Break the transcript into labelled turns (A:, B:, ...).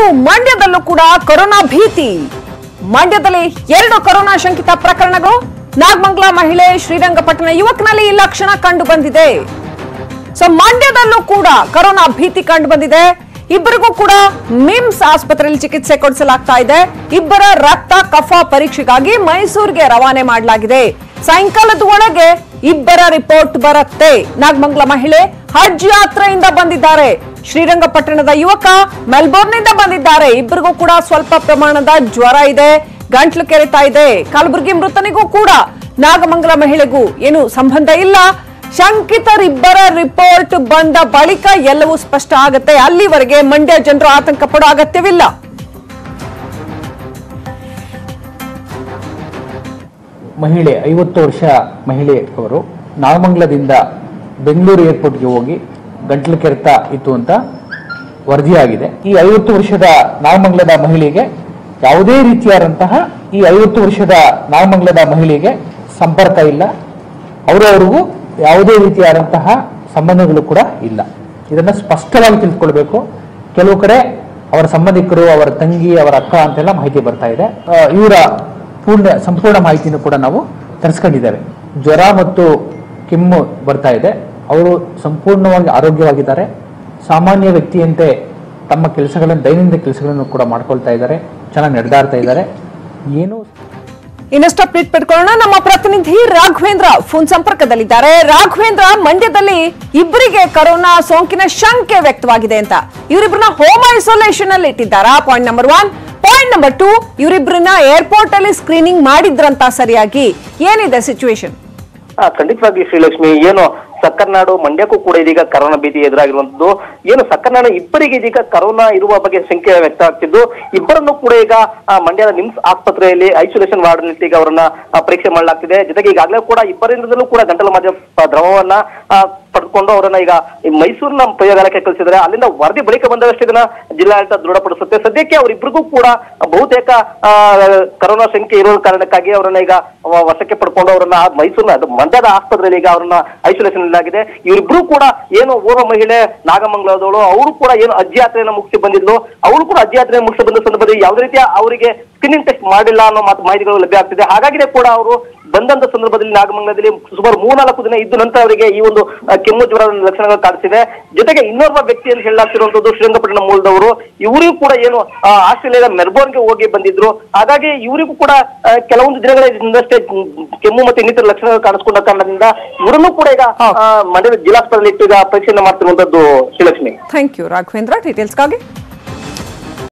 A: ಮಂಡ್ಯದಲ್ಲೂ ಕೂಡ ಕೊರೋನಾ ಭೀತಿ ಮಂಡ್ಯದಲ್ಲಿ ಎರಡು ಕೊರೋನಾ ಶಂಕಿತ ಪ್ರಕರಣಗಳು ನಾಗಮಂಗಲ ಮಹಿಳೆ ಶ್ರೀರಂಗಪಟ್ಟಣ ಯುವಕನಲ್ಲಿ ಈ ಲಕ್ಷಣ ಕಂಡು ಬಂದಿದೆ ಸೊ ಮಂಡ್ಯದಲ್ಲೂ ಕೂಡ ಕೊರೋನಾ ಭೀತಿ ಕಂಡು ಬಂದಿದೆ ಇಬ್ಬರಿಗೂ ಕೂಡ ಮಿಮ್ಸ್ ಆಸ್ಪತ್ರೆಯಲ್ಲಿ ಚಿಕಿತ್ಸೆ ಕೊಡಿಸಲಾಗ್ತಾ ಇದೆ ಇಬ್ಬರ ರಕ್ತ ಕಫ ಪರೀಕ್ಷೆಗಾಗಿ ಮೈಸೂರಿಗೆ ರವಾನೆ ಮಾಡಲಾಗಿದೆ ಸಾಯಂಕಾಲದ ಒಳಗೆ ಇಬ್ಬರ ರಿಪೋರ್ಟ್ ಬರುತ್ತೆ ನಾಗಮಂಗಲ ಮಹಿಳೆ ಹಜ್ ಯಾತ್ರೆಯಿಂದ ಬಂದಿದ್ದಾರೆ ಶ್ರೀರಂಗಪಟ್ಟಣದ ಯುವಕ ಮೆಲ್ಬೋರ್ನ್ನಿಂದ ಬಂದಿದ್ದಾರೆ ಇಬ್ಬರಿಗೂ ಕೂಡ ಸ್ವಲ್ಪ ಪ್ರಮಾಣದ ಜ್ವರ ಇದೆ ಗಂಟ್ಲು ಕೆರೆತಾ ಇದೆ ಕಲಬುರಗಿ ಮೃತನಿಗೂ ಕೂಡ ನಾಗಮಂಗಲ ಮಹಿಳೆಗೂ ಏನು ಸಂಬಂಧ ಇಲ್ಲ ಶಂಕಿತರಿಬ್ಬರ ರಿಪೋರ್ಟ್ ಬಂದ ಬಳಿಕ ಎಲ್ಲವೂ ಸ್ಪಷ್ಟ ಆಗುತ್ತೆ ಅಲ್ಲಿವರೆಗೆ ಮಂಡ್ಯ ಜನರು ಆತಂಕ ಪಡೋ ಅಗತ್ಯವಿಲ್ಲ
B: ಮಹಿಳೆ ಐವತ್ತು ವರ್ಷ ಮಹಿಳೆ ಅವರು ನಾಗಮಂಗಲದಿಂದ ಬೆಂಗಳೂರು ಏರ್ಪೋರ್ಟ್ಗೆ ಹೋಗಿ ಗಂಟ್ಲು ಕೆರೆತ ಇತ್ತು ಅಂತ ವರದಿಯಾಗಿದೆ ಈ ಐವತ್ತು ವರ್ಷದ ನಾಗಮಂಗಲದ ಮಹಿಳೆಗೆ ಯಾವುದೇ ರೀತಿಯಾದಂತಹ ಈ ಐವತ್ತು ವರ್ಷದ ನಾಗಮಂಗಲದ ಮಹಿಳೆಗೆ ಸಂಪರ್ಕ ಇಲ್ಲ ಅವರವರಿಗೂ ಯಾವುದೇ ರೀತಿಯಾದಂತಹ ಸಂಬಂಧಗಳು ಕೂಡ ಇಲ್ಲ ಇದನ್ನ ಸ್ಪಷ್ಟವಾಗಿ ತಿಳ್ಕೊಳ್ಬೇಕು ಕೆಲವು ಕಡೆ ಅವರ ಸಂಬಂಧಿಕರು ಅವರ ತಂಗಿ ಅವರ ಅಕ್ಕ ಅಂತೆಲ್ಲ ಮಾಹಿತಿ ಬರ್ತಾ ಇದೆ ಆ, ಇವರ ಪೂರ್ಣ ಸಂಪೂರ್ಣ ಮಾಹಿತಿನೂ ಕೂಡ ನಾವು ತರಿಸ್ಕೊಂಡಿದ್ದೇವೆ ಜ್ವರ ಮತ್ತು ಕೆಮ್ಮು ಬರ್ತಾ ಇದೆ ಅವರು ಸಂಪೂರ್ಣವಾಗಿ ಆರೋಗ್ಯವಾಗಿದ್ದಾರೆ ಸಾಮಾನ್ಯ ವ್ಯಕ್ತಿಯಂತೆ ತಮ್ಮ ಕೆಲಸಗಳನ್ನು ದೈನಂದಿನ ಕೆಲಸಗಳನ್ನು ಕೂಡ ಮಾಡ್ಕೊಳ್ತಾ ಇದ್ದಾರೆ ಚೆನ್ನಾಗಿ ನಡೆದಾಡ್ತಾ ಇದ್ದಾರೆ ಏನು
A: ಇನ್ನಷ್ಟು ಅಪ್ಡೇಟ್ ಪಡ್ಕೊಳ್ಳೋಣ ನಮ್ಮ ಪ್ರತಿನಿಧಿ ರಾಘವೇಂದ್ರ ಫೋನ್ ಸಂಪರ್ಕದಲ್ಲಿದ್ದಾರೆ ರಾಘವೇಂದ್ರ ಮಂಡ್ಯದಲ್ಲಿ ಇಬ್ಬರಿಗೆ ಕೊರೋನಾ ಸೋಂಕಿನ ಶಂಕೆ ವ್ಯಕ್ತವಾಗಿದೆ ಅಂತ ಇವರಿಬ್ಬರನ್ನ ಹೋಮ್ ಐಸೋಲೇಷನ್ ಅಲ್ಲಿ ಇಟ್ಟಿದ್ದಾರಾ point number one point number two ಇವರಿಬ್ಬರನ್ನ ಏರ್ಪೋರ್ಟ್ ಅಲ್ಲಿ ಸ್ಕ್ರೀನಿಂಗ್ ಮಾಡಿದ್ರಂತ ಸರಿಯಾಗಿ ಏನಿದೆ ಸಿಚುವೇಶನ್
C: ಹಾ ಖಂಡಿತವಾಗಿ ಶ್ರೀಲಕ್ಷ್ಮಿ ಏನು ಸಕ್ಕರ್ನಾಡು ಮಂಡ್ಯಕ್ಕೂ ಕೂಡ ಇದೀಗ ಕರೋನಾ ಭೀತಿ ಎದುರಾಗಿರುವಂತದ್ದು ಏನು ಸಕ್ಕರ್ನಾಡು ಇಬ್ಬರಿಗೆ ಇದೀಗ ಕರೋನಾ ಇರುವ ಬಗ್ಗೆ ಶಂಕೆ ವ್ಯಕ್ತ ಆಗ್ತಿದ್ದು ಇಬ್ಬರನ್ನು ಕೂಡ ಈಗ ಆ, ಮಂಡ್ಯದ ನಿಮ್ಸ್ ಆಸ್ಪತ್ರೆಯಲ್ಲಿ ಐಸೋಲೇಷನ್ ವಾರ್ಡ್ ಈಗ ಅವರನ್ನ ಆ, ಪರೀಕ್ಷೆ ಮಾಡಲಾಗ್ತಿದೆ ಜೊತೆಗೆ ಈಗಾಗಲೇ ಕೂಡ ಇಬ್ಬರಿಂದಲೂ ಕೂಡ ಗಂಟಲು ಮಾಧ್ಯಮ ದ್ರವವನ್ನ ಆ, ಪಡೆದುಕೊಂಡು ಅವರನ್ನ ಈಗ ಈ ಮೈಸೂರಿನ ಪ್ರಯೋಗಾಲಯಕ್ಕೆ ಕಳಿಸಿದ್ದಾರೆ ಅಲ್ಲಿಂದ ವರದಿ ಬಳಿಕ ಬಂದವಷ್ಟು ಇದನ್ನ ಜಿಲ್ಲಾಡಳಿತ ದೃಢಪಡಿಸುತ್ತೆ ಸದ್ಯಕ್ಕೆ ಅವರಿಬ್ಬರಿಗೂ ಕೂಡ ಬಹುತೇಕ ಆ, ಕರೋನಾ ಶಂಕೆ ಇರೋ ಕಾರಣಕ್ಕಾಗಿ ಅವರನ್ನ ಈಗ ವ- ವಶಕ್ಕೆ ಪಡ್ಕೊಂಡು ಅವರನ್ನ ಆ ಮೈಸೂರಿನ ಅದು ಮಂಡ್ಯದ ಆಸ್ಪತ್ರೆಯಲ್ಲಿ ಈಗ ಅವರನ್ನ ಐಸೋಲೇಷನ್ ಆಗಿದೆ ಇವರಿಬ್ರು ಕೂಡ ಏನು ಓರ್ವ ಮಹಿಳೆ ನಾಗಮಂಗಲದವಳು ಅವರು ಕೂಡ ಏನು ಅಜ್ಜಿ ಯಾತ್ರೆಯನ್ನ ಮುಗಿಸಿ ಬಂದಿದ್ಲು ಅವಳು ಕೂಡ ಅಜ್ಜಿ ಯಾತ್ರೆ ಮುಗಿಸಿ ಬಂದ ಸಂದರ್ಭದಲ್ಲಿ ಯಾವುದೇ ರೀತಿಯ ಅವರಿಗೆ ಸ್ಕ್ರೀನಿಂಗ್ ಟೆಸ್ಟ್ ಮಾಡಿಲ್ಲ ಅನ್ನೋ ಮಾತು ಮಾಹಿತಿಗಳು ಲಭ್ಯ ಆಗ್ತಿದೆ ಹಾಗಾಗಿನೇ ಕೂಡ ಅವರು ಬಂದಂತ ಸಂದರ್ಭದಲ್ಲಿ ನಾಗಮಂಗಲದಲ್ಲಿ ಸುಮಾರು ಮೂರ್ನಾಲ್ಕು ದಿನ ಇದ್ದು ನಂತರ ಅವರಿಗೆ ಈ ಒಂದು ಆ, ಕೆಮ್ಮು ಜ್ವರದ ಲಕ್ಷಣಗಳು ಕಾಣಿಸಿದೆ ಜೊತೆಗೆ ಇನ್ನೋರ್ವ ವ್ಯಕ್ತಿಯನ್ನು ಹೇಳಲಾಗ್ತಿರುವಂತದ್ದು ಶ್ರೀರಂಗಪಟ್ಟಣ ಮೂಲದವರು ಇವರಿಗೂ ಕೂಡ ಏನು ಆ, ಆಸ್ಟ್ರೇಲಿಯಾದ ಮೆಲ್ಬೋರ್ನ್ಗೆ ಹೋಗಿ ಬಂದಿದ್ರು ಹಾಗಾಗಿ ಇವರಿಗೂ ಕೂಡ ಆ, ಕೆಲವೊಂದು ದಿನಗಳ ಹಿಂದಷ್ಟೇ ಕೆಮ್ಮು ಮತ್ತು ಇನ್ನಿತರ ಲಕ್ಷಣಗಳು ಕಾಣಿಸ್ಕೊಂಡ ಕಾರಣದಿಂದ ಇವರನ್ನು ಕೂಡ ಈಗ ಆ, ಮಂಡ್ಯದ ಜಿಲ್ಲಾಸ್ಪತ್ರೆಯಲ್ಲಿ ಇಟ್ಟು ಈಗ ಪರೀಕ್ಷೆಯನ್ನು ಮಾಡ್ತಿರುವಂತದ್ದು ಶ್ರೀಲಕ್ಷ್ಮಿ
A: ಥ್ಯಾಂಕ್ ಯು ರಾಘವೇಂದ್ರ ಡೀಟೇಲ್ಸ್ಗಾಗಿ